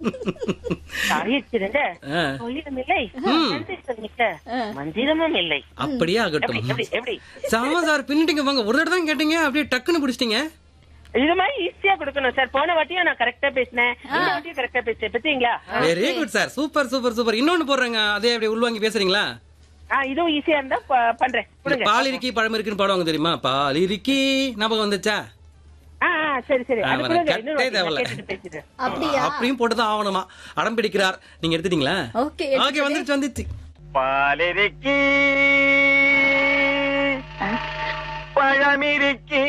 தாயிற்றிருந்த ஆ. கோயிலும் இல்லை நன்றி சொல்லிக்க மந்திரமும் இல்லை அப்படியே எப்படி ஆகட்டும் எப்படி எப்படி சாமா சார் பின்னிட்டீங்க வாங்க ஒரு தடவை தான் கேட்டீங்க அப்படியே டக்குன்னு பிடிச்சிட்டீங்க இது மாதிரி ஈஸியா கொடுக்கணும் சார் போன வாட்டியும் நான் கரெக்டா பேசினேன் இந்த வாட்டியும் கரெக்டா பேசுறேன் பாத்தீங்களா very good sir super super super இன்னொன்னு போடுறேங்க அதே அப்படியே உள்வாங்கி பேசுறீங்களா ஆ இதுவும் ஈஸியா இருந்தா ப- பண்றேன் இந்த கொடுங்க பால் இருக்கி பழம் இருக்குன்னு பாடுவாங்க தெரியுமா பால் இருக்கி ஞாபகம் வந்துச்சா ஆ ஆ, சரி சரி ஆ, அது வேணாம். கொடுங்க கட்டே இன்னொரு வாட்டி நான் தேவையில்ல. கேட்டுட்டு பேசிடுறேன் அப்படியா அப்படியும் போட்டுதான் ஆகணுமா அடம் பிடிக்கிறார் நீங்க எடுத்துட்டீங்களா ஓகே ஓகே வந்துருச்சு வந்துருச்சு பாலிருக்கி பழமிருக்கி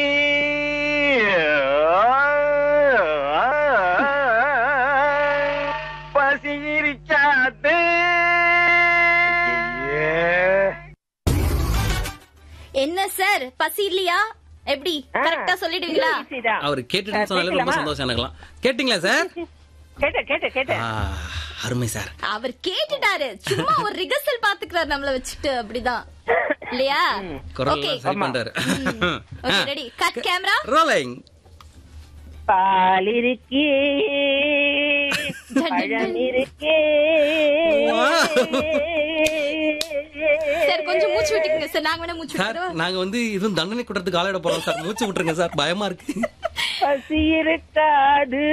பசி இருக்காது என்ன சார் பசி இல்லையா எப்படி கரெக்டா சொல்லிடுவீங்களா ஈஸி தான் அவர் கேட்டுட்டு சொன்னாலே ரொம்ப சந்தோஷம் எனக்குலாம் கேட்டீங்களா சார் கேட்டேன் கேட்டேன் கேட்டேன் ஆ, அருமை சார் அவர் கேட்டுட்டாரு சும்மா ஒரு ரிகர்சல் பாத்துக்கிறாரு நம்மள வச்சுட்டு அப்படிதான் இல்லையா குரல் ஓகே சரி பண்றாரு okay ready cut camera rolling பால் இருக்கே பழம் இருக்கே சார் கொஞ்சம் மூச்சு விட்டுக்குங்க சார் நாங்க வேணா மூச்சு சார் விட்டுறோம் நாங்க வந்து இதுவும் தண்டனை கூட்டத்துக்கு ஆளாயிட போறோம் சார் மூச்சு விட்டுருங்க சார் பயமா இருக்கு பசி இருக்காது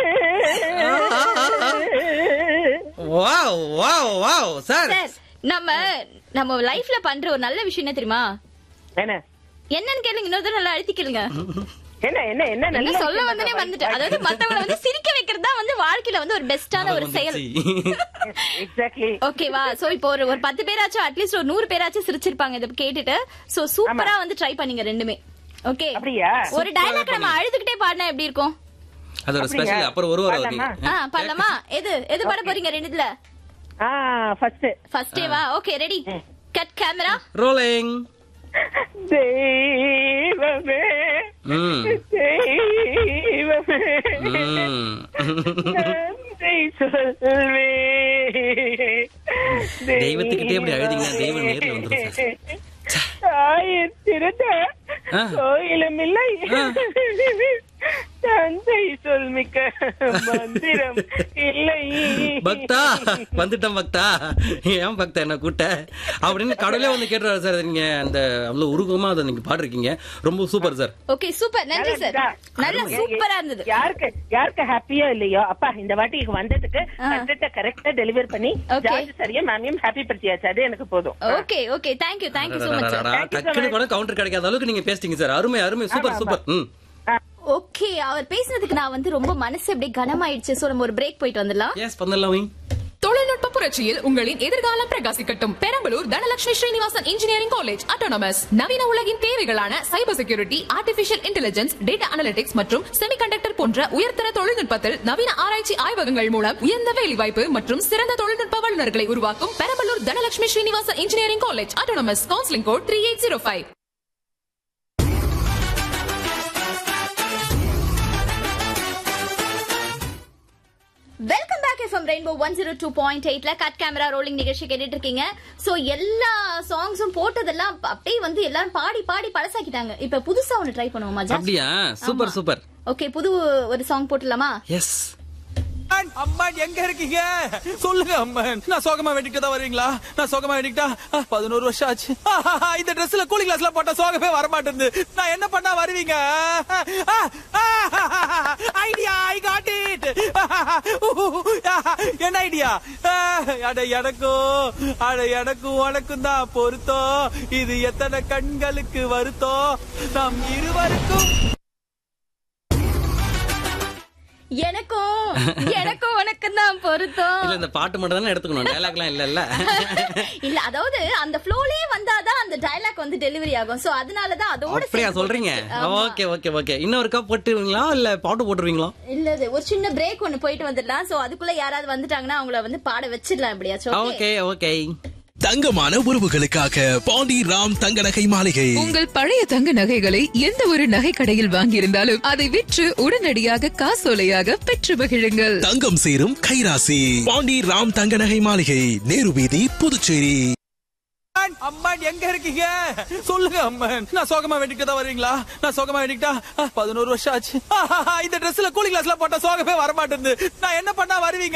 wow wow wow sir sir நம்ம நம்ம லைஃப்ல பண்ற ஒரு நல்ல விஷயம் என்ன தெரியுமா என்ன என்னன்னு கேளுங்க இன்னொரு தடவை நல்லா அழுத்தி கேளுங்க என்ன என்ன என்ன என்ன நல்ல சொல்ல வந்தனே வந்துட்டு அதாவது மத்தவங்கள வந்து சிரிக்க வைக்கிறது தான் வந்து வாழ்க்கையில வந்து ஒரு பெஸ்டான ஒரு செயல் எக்ஸாக்ட்லி ஓகேவா சோ இப்போ ஒரு ஒரு பத்து பேராச்சும் அட்லீஸ்ட் ஒரு நூறு பேராச்சும் சிரிச்சிருப்பாங்க இதை கேட்டுட்டு சோ சூப்பரா வந்து ட்ரை பண்ணீங்க ரெண்டுமே ஓகே அப்படியா? ஒரு டயலாக் நம்ம அழுதுகிட்டே பாடினா எப்படி இருக்கும் அதோட அப்படியா? ஸ்பெஷல் அப்புறம் ஒரு வாரம் பாடலாமா? வருவீங்க ஆ பாடலாமா எது எது பாட போறீங்க ரெண்டுல ஆ ஃபர்ஸ்ட் ஃபர்ஸ்ட் டேவா okay ready cut camera rolling தெய்வமே ம் தெய்வமே ம் நன்றி சொல்வே தெய்வத்துக்கிட்டே இப்படி அழுதீங்கன்னா தெய்வம் நேர்ல வந்துரும் சார். தாயின் திருத்த ஆ. கோயிலும் இல்லை ஆ. தந்தை சொல்மிக்க மந்திரம் இல்லை பக்தா வந்துட்டேன் பக்தா ஏன் பக்தா என்ன கூட்ட அப்படின்னு கடவுளே வந்து கேட்டுறாரு சார் நீங்க அந்த அவ்வளவு உருவமா அதை நீங்க பாடுறீங்க ரொம்ப சூப்பர் சார் ஓகே சூப்பர் நன்றி சார் நல்லா சூப்பரா இருந்தது யாருக்கு யாருக்கு ஹாப்பியோ இல்லையோ அப்பா இந்த வாட்டி வந்ததுக்கு கரெக்டா கரெக்டா டெலிவர் பண்ணி Okay. ஜார்ஜ் சரியா மேமையும் ஹாப்பி படுத்தியாச்சு அது எனக்கு போதும் okay okay thank you thank you so much அடடடடா, Thank you so டக்குனு much. கூட கவுண்டர் கிடைக்காத அளவுக்கு நீங்க பேசிட்டீங்க சார் அருமை அருமை சூப்பர் ஆமா, சூப்பர் ம் ஓகே அவர் பேசினதுக்கு நான் வந்து ரொம்ப மனசு அப்படியே கனமாயிடுச்சு சோ நம்ம ஒரு பிரேக் போயிட்டு வந்துடலாம் எஸ் பண்ணலாம் தொழில்நுட்ப புரட்சியில் உங்களின் எதிர்காலம் பிரகாசிக்கட்டும் Perambalur Dhanalakshmi Srinivasan engineering college autonomous நவீன உலகின் தேவைகளான cyber security artificial intelligence data analytics மற்றும் செமிகண்டக்டர் போன்ற உயர்தர தொழில்நுட்பத்தில் நவீன ஆராய்ச்சி ஆய்வகங்கள் மூலம் உயர்ந்த வேலைவாய்ப்பு மற்றும் சிறந்த தொழில்நுட்ப வல்லுநர்களை உருவாக்கும் Perambalur Dhanalakshmi Srinivasan engineering college autonomous counselling code three eight zero five welcome back FM rainbow one zero two point எயிட்ல கட் கேமரா ரோலிங் நிகழ்ச்சி கேட்டுட்டு இருக்கீங்க சோ எல்லா சாங்ஸும் போட்டதெல்லாம் அப்படியே வந்து எல்லாரும் பாடி பாடி பழசாக்கிட்டாங்க இப்ப புதுசா ஒன்னு ட்ரை பண்ணுவோமா ஜாஸ் அப்படியா சூப்பர் சூப்பர் ஓகே புது ஒரு சாங் போட்டுலாமா எஸ் அம்மன், அம்மன் எங்க இருக்கீங்க சொல்லுங்க அம்மன் நான் சோகமா வேண்டிட்டு தான் வருவீங்களா நான் சோகமா வேண்டிக்கிட்டா அஹ், பதினோரு வருஷம் ஆச்சு ஆஹாஹா, இந்த ட்ரெஸ்ல கூலிங் கிளாஸ்ல போட்டா சோகமே வர மாட்டேங்குது நான் என்ன பண்ணா வருவீங்க ஐடியா ஐ காட் இட் என்ன ஐடியா அட எனக்கும் அட எனக்கும் உனக்கும் தான் பொருத்தம் இது எத்தனை கண்களுக்கு வருத்தம் நம் இருவருக்கும் எனக்கும் எனக்கும் உனக்கு தான் பொருத்தம் இல்ல இந்த பாட்டு மட்டும் தானே எடுத்துக்கணும் டயலாக்லாம் இல்ல இல்ல இல்ல அதாவது அந்த ஃப்ளோலயே வந்தாதான் அந்த டயலாக் வந்து டெலிவரி ஆகும் சோ அதனாலதான் அதோட அப்படியா சேர்த்து சொல்றீங்க போட்டுச்சு. ஆமா. ஓகே ஓகே ஓகே இன்னொருக்கா போட்டுருவீங்களா இல்ல பாட்டு போட்டுருவீங்களா இல்ல இது ஒரு சின்ன பிரேக் ஒன்னு போயிட்டு வந்துடலாம் சோ அதுக்குள்ள யாராவது வந்துட்டாங்கன்னா அவங்கள வந்து பாட வச்சிடலாம் எப்படியாச்சும் okay? ஓகே ஓகே தங்கமான உறவுகளுக்காக பாண்டி ராம் தங்க நகை மாளிகை உங்கள் பழைய தங்க நகைகளை எந்த ஒரு நகை கடையில் வாங்கியிருந்தாலும் அதை விற்று உடனடியாக காசோலையாக பெற்று மகிழுங்கள் தங்கம் சேரும் கைராசி பாண்டி ராம் தங்க நகை மாளிகை நேரு வீதி புதுச்சேரி அம்மன், அம்மன் எங்க இருக்கீங்க சொல்லுங்க அம்மன் நான் சோகமா வேண்டிட்டு தான் வருவீங்களா நான் சோகமா வேண்டிக்கிட்டா அஹ், பதினோரு வருஷம் ஆச்சு ஆஹாஹா, இந்த ட்ரெஸ்ல கூலிங் கிளாஸ்ல போட்டா சோகமே வர மாட்டேங்குது நான் என்ன பண்ணா வருவீங்க